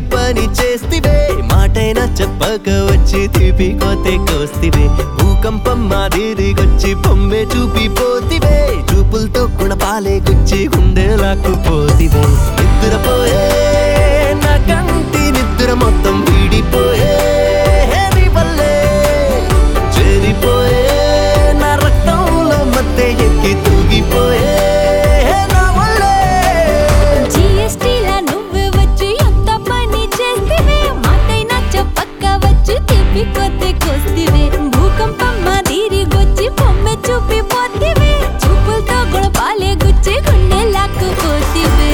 పని చేస్తివే మాటైనా చెప్పక వచ్చి తీపి కోతే కోస్తివే భూకంపం మాదిరిగొచ్చి బొమ్మే చూపి పోతివే చూపులతో గుణపాలే గుచ్చి గుండె లాక్కుపోతివే నిద్రపోయే నా కంటి నిద్ర మొత్తం వీడిపోయే నీ వల్లే చేరిపోయే నా రక్తంలో మత్తె ఎక్కి తూగిపోయే నా వల్లే జిఎస్టీలా నువ్వు వచ్చి ఎంత పని చేస్తివే మాటైనా చెప్పక్క వచ్చి తిప్పి కొద్ది కోస్తివే భూకంపం మాదిరిగొచ్చి బొమ్మె చూపి పోతివే చూపులతో గుణపాలే గుచ్చి గుండె లాక్కుపోతివే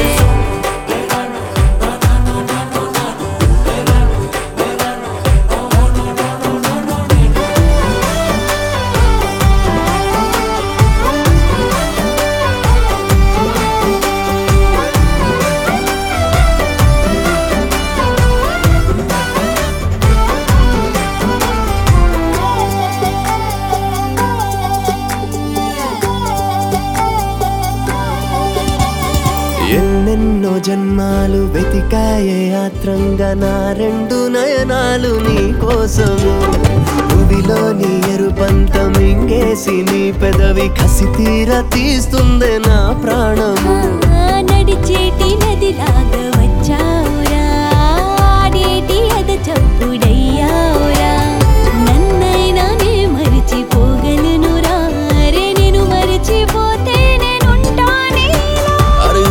ఎన్నెన్నో జన్మాలు వెతికాయే ఆత్రంగా నా రెండు నయనాలు నీ కోసము భూమిలోని ఎరుపంత మింగేసి నీ పెదవి కసి తీర తీస్తుందే నా ప్రాణము ఆ నడిచేటి నదిలాగా వచ్చావురా ఆడేటి అద చప్పుడయ్యావురా నన్నైనా నే మరిచిపోగలను రే నేను మరిచిపోతే నేనుంటానే అరే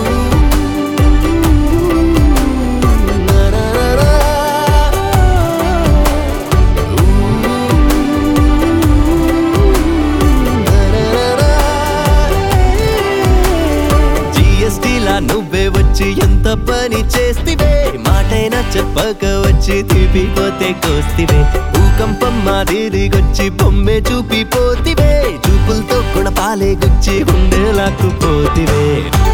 జిఎస్టీలా నువ్వే వచ్చి ఎంత పని చేస్తివే మాటైనా చెప్పక వచ్చి తీపి కోతే కోస్తివే భూకంపం మాదిరిగొచ్చి బొమ్మే చూపి పోతివే చూపులతో గుణపాలే గుచ్చి గుండె లాక్కుపోతివే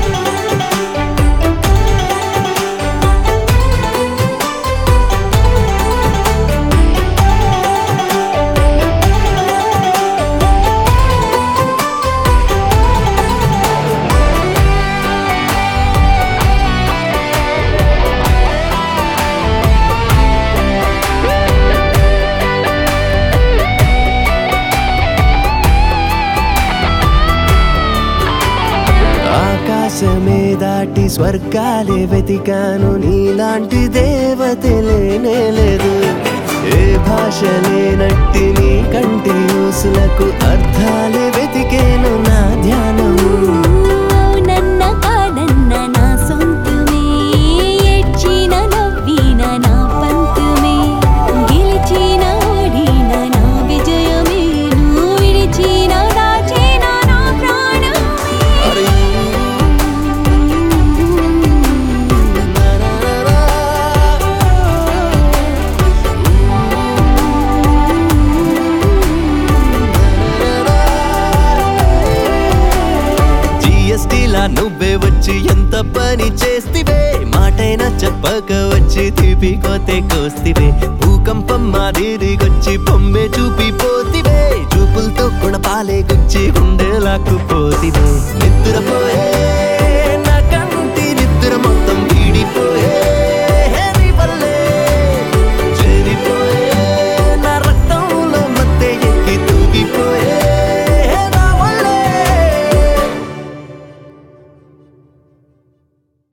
ఆకాశమే దాటి స్వర్గాలే వెతికాను నీలాంటి దేవత లేనే లేదు ఏ భాష లేనట్టి నీ కంటి ఊసులకు అర్థాలే వెతికేను నా ధ్యానము నన్న కాదన్న నా సొంతమే ఏడ్చిన నవ్విన నా పంతుమే గెలిచిన ఓడిన నా విజయమే నువ్వు విడిచిన దాచిన నా ప్రాణమే అరే జిఎస్టీలా నువ్వే వచ్చి ఎంత పని చేస్తివే మాటైనా చెప్పక వచ్చి తీపి కోతే కోస్తివే భూకంపం మాదిరిగొచ్చి బొమ్మే చూపి పోతివే చూపులతో గుణపాలే గుచ్చి గుండె లాక్కుపోతివే